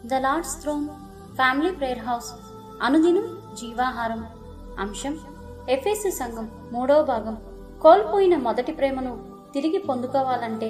the lord's throne family prayer house అనుదినం జీవాహారం అంశం ఎఫేసు సంఘం మూడవ భాగం కోల్పోయిన మొదటి ప్రేమను తిరిగి పొందుకోవాలంటే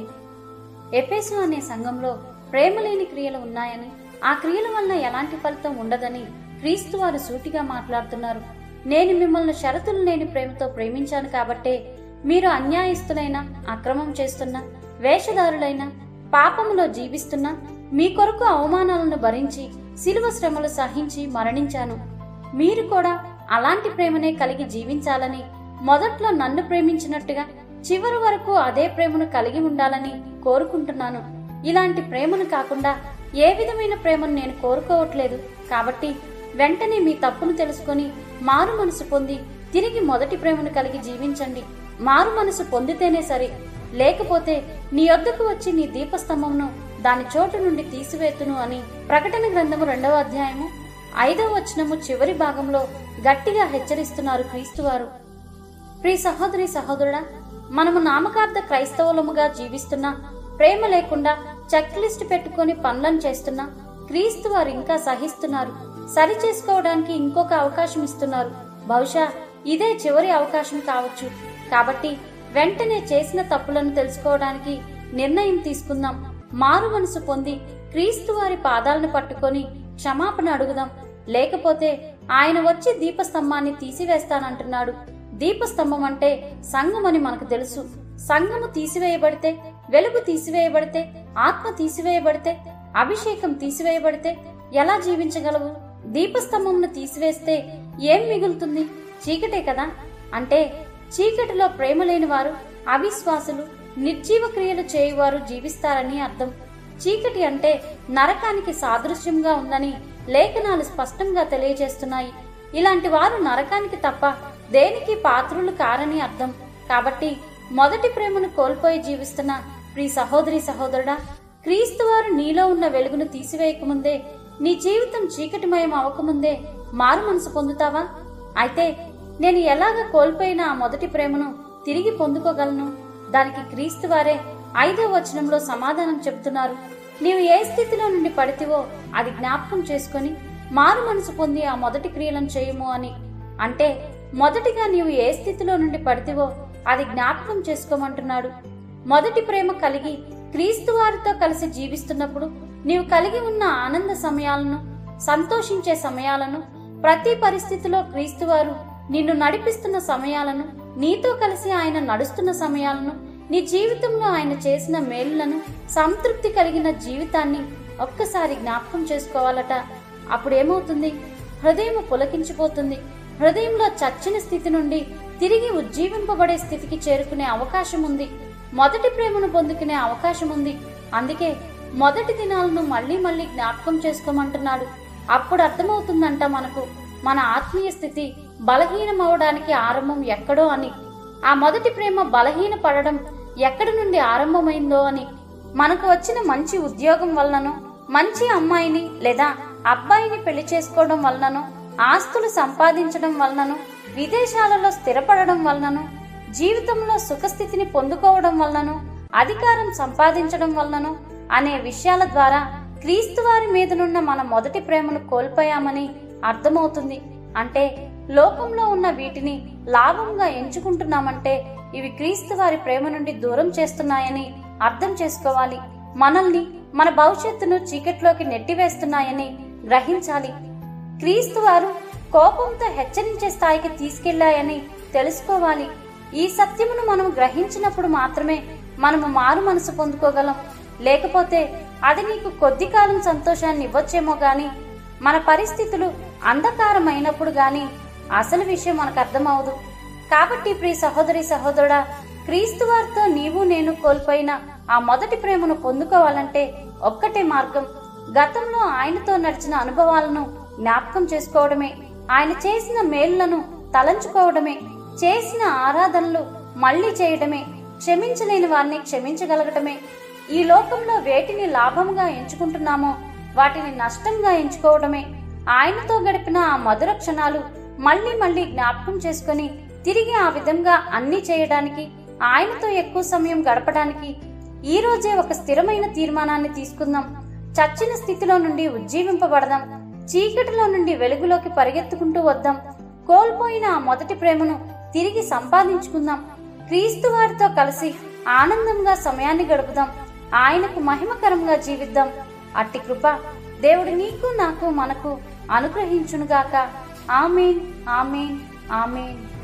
ఎఫేసు అనే సంఘంలో ప్రేమ లేని క్రియలు ఉన్నాయని ఆ క్రియల వల్ల ఎలాంటి ఫలితం ఉండదని క్రీస్తు వారు సూటిగా మాట్లాడుతున్నారు నేను మిమ్మల్ని షరతులు లేని ప్రేమతో ప్రేమించాను కాబట్టే మీరు అన్యాయస్తులైన అక్రమం చేస్తున్న వేషధారులైన పాపములో జీవిస్తున్న మీ కొరకు అవమానాలను భరించి శిలువ శ్రమలు సహించి మరణించాను మీరు కూడా అలాంటి ప్రేమనే కలిగి జీవించాలని మొదట్లో నన్ను ప్రేమించినట్టుగా చివరి వరకు అదే ప్రేమను కలిగి ఉండాలని కోరుకుంటున్నాను ఇలాంటి ప్రేమను కాకుండా ఏ విధమైన ప్రేమను నేను కోరుకోవట్లేదు కాబట్టి వెంటనే మీ తప్పును తెలుసుకొని మారు మనసు పొంది తిరిగి మొదటి ప్రేమను కలిగి జీవించండి మారు మనసు పొందితేనే సరే లేకపోతే నీ వద్దకు వచ్చి నీ దీపస్తంభంను దాని చోటు నుండి తీసివేతును అని ప్రకటన గ్రంథము రెండవ అధ్యాయము ఐదవ వచనము చివరి భాగంలో గట్టిగా హెచ్చరిస్తున్నారు క్రీస్తువారు ప్రియ సహోదరి సహోదరుడా మనము నామకార్థ క్రైస్తవులముగా జీవిస్తున్నా ప్రేమ లేకుండా చెక్ లిస్ట్ పెట్టుకొని పనులను చేస్తున్నా క్రీస్తు వారు ఇంకా సహిస్తున్నారు సరి చేసుకోవడానికి ఇంకొక అవకాశం ఇస్తున్నారు బహుశా ఇదే చివరి అవకాశం కావచ్చు కాబట్టి వెంటనే చేసిన తప్పులను తెలుసుకోవడానికి నిర్ణయం తీసుకుందాం మారు మనసు పొంది క్రీస్తు వారి పాదాలను పట్టుకొని క్షమాపణ అడుగుదాం లేకపోతే ఆయన వచ్చి దీపస్తంభాన్ని తీసివేస్తానంటున్నాడు దీపస్తంభం అంటే సంఘం అని మనకు తెలుసు సంఘము తీసివేయబడితే వెలుగు తీసివేయబడితే ఆత్మ తీసివేయబడితే అభిషేకం తీసివేయబడితే ఎలా జీవించగలవు దీపస్తంభంను తీసివేస్తే ఏం మిగులుతుంది చీకటే కదా అంటే చీకటిలో ప్రేమ లేని వారు అవిశ్వాసులు నిర్జీవ క్రియలు చేయువారు జీవిస్తారని అర్థం చీకటి అంటే నరకానికి సాదృశ్యంగా ఉందని లేఖనాలు స్పష్టంగా తెలియజేస్తున్నాయి ఇలాంటి వారు నరకానికి తప్ప దేనికి పాత్రులు కారని అర్థం కాబట్టి మొదటి ప్రేమను కోల్పోయి జీవిస్తున్న ప్రీ సహోదరి సహోదరుడా క్రీస్తు వారు నీలో ఉన్న వెలుగును తీసివేయకముందే నీ జీవితం చీకటిమయం అవ్వకముందే మారు మనసు పొందుతావా అయితే నేను ఎలాగ కోల్పోయిన ఆ మొదటి ప్రేమను తిరిగి పొందుకోగలను దానికి క్రీస్తు వారే ఐదో వచనంలో సమాధానం చెబుతున్నారు నీవు ఏ స్థితిలో నుండి పడితివో అది జ్ఞాపకం చేసుకొని మారు మనసు పొంది ఆ మొదటి క్రియలను చేయము అని అంటే మొదటిగా నీవు ఏ స్థితిలో నుండి పడితివో అది జ్ఞాపకం చేసుకోమంటున్నాడు మొదటి ప్రేమ కలిగి క్రీస్తు వారితో కలిసి జీవిస్తున్నప్పుడు నీవు కలిగి ఉన్న ఆనంద సమయాలను సంతోషించే సమయాలను ప్రతి పరిస్థితిలో క్రీస్తు వారు నిన్ను నడిపిస్తున్న సమయాలను నీతో కలిసి ఆయన నడుస్తున్న సమయాలను నీ జీవితంలో ఆయన చేసిన మేలులను సంతృప్తి కలిగిన జీవితాన్ని ఒక్కసారి జ్ఞాపకం చేసుకోవాలట అప్పుడేమవుతుంది హృదయం పులకించిపోతుంది హృదయంలో చచ్చిన స్థితి నుండి తిరిగి ఉజ్జీవింపబడే స్థితికి చేరుకునే అవకాశం ఉంది మొదటి ప్రేమను పొందుకునే అవకాశం ఉంది అందుకే మొదటి దినాలను మళ్ళీ మళ్ళీ జ్ఞాపకం చేసుకోమంటున్నాడు అప్పుడు అర్థమవుతుందంట మనకు మన ఆత్మీయ స్థితి బలహీనమవడానికి ఆరంభం ఎక్కడో అని ఆ మొదటి ప్రేమ బలహీన పడడం ఎక్కడి నుండి ఆరంభమైందో అని మనకు వచ్చిన మంచి ఉద్యోగం వలనను మంచి అమ్మాయిని లేదా అబ్బాయిని పెళ్లి చేసుకోవడం వలనను ఆస్తులు సంపాదించడం వలనను విదేశాలలో స్థిరపడడం వలనను జీవితంలో సుఖస్థితిని పొందుకోవడం వలనను అధికారం సంపాదించడం వలనను అనే విషయాల ద్వారా క్రీస్తు వారి మీదనున్న మన మొదటి ప్రేమను కోల్పోయామని అర్థమవుతుంది అంటే లోకంలో ఉన్న వీటిని లాభంగా ఎంచుకుంటున్నామంటే ఇవి క్రీస్తు వారి ప్రేమ నుండి దూరం చేస్తున్నాయని అర్థం చేసుకోవాలి మనల్ని మన భవిష్యత్తును చీకట్లోకి నెట్టివేస్తున్నాయని గ్రహించాలి క్రీస్తు వారు కోపంతో హెచ్చరించే స్థాయికి తీసుకెళ్లాయని తెలుసుకోవాలి ఈ సత్యమును మనం గ్రహించినప్పుడు మాత్రమే మనము మారు మనసు పొందుకోగలం లేకపోతే అది నీకు కొద్ది కాలం సంతోషాన్ని ఇవ్వచ్చేమో గాని మన పరిస్థితులు అంధకారమైనప్పుడు గాని అసలు విషయం మనకు అర్థమవదు కాబట్టి ప్రియ సహోదరి సహోదరుడా క్రీస్తు వారితో నీవు నేను కోల్పోయిన ఆ మొదటి ప్రేమను పొందుకోవాలంటే ఒక్కటే మార్గం గతంలో ఆయనతో నడిచిన అనుభవాలను జ్ఞాపకం చేసుకోవడమే ఆయన చేసిన మేలులను తలంచుకోవడమే చేసిన ఆరాధనలు మళ్లీ చేయడమే క్షమించలేని వారిని క్షమించగలగటమే ఈ లోకంలో వేటిని లాభంగా ఎంచుకుంటున్నామో వాటిని నష్టంగా ఎంచుకోవడమే ఆయనతో గడిపిన ఆ మధుర క్షణాలు మళ్ళీ మళ్ళీ జ్ఞాపకం చేసుకొని తిరిగి ఆ విధంగా అన్ని చేయడానికి ఆయనతో ఎక్కువ సమయం గడపడానికి ఈ రోజే ఒక స్థిరమైన తీర్మానాన్ని తీసుకుందాం చచ్చిన స్థితిలో నుండి ఉజ్జీవింపబడదాం చీకటిలో నుండి వెలుగులోకి పరిగెత్తుకుంటూ వద్దాం కోల్పోయిన ఆ మొదటి ప్రేమను తిరిగి సంపాదించుకుందాం క్రీస్తు వారితో కలిసి ఆనందంగా సమయాన్ని గడుపుదాం ఆయనకు మహిమకరంగా జీవిద్దాం అట్టి కృప దేవుడు నీకు నాకు మనకు అనుగ్రహించునుగాక ఆమెన్ ఆమెన్ ఆమెన్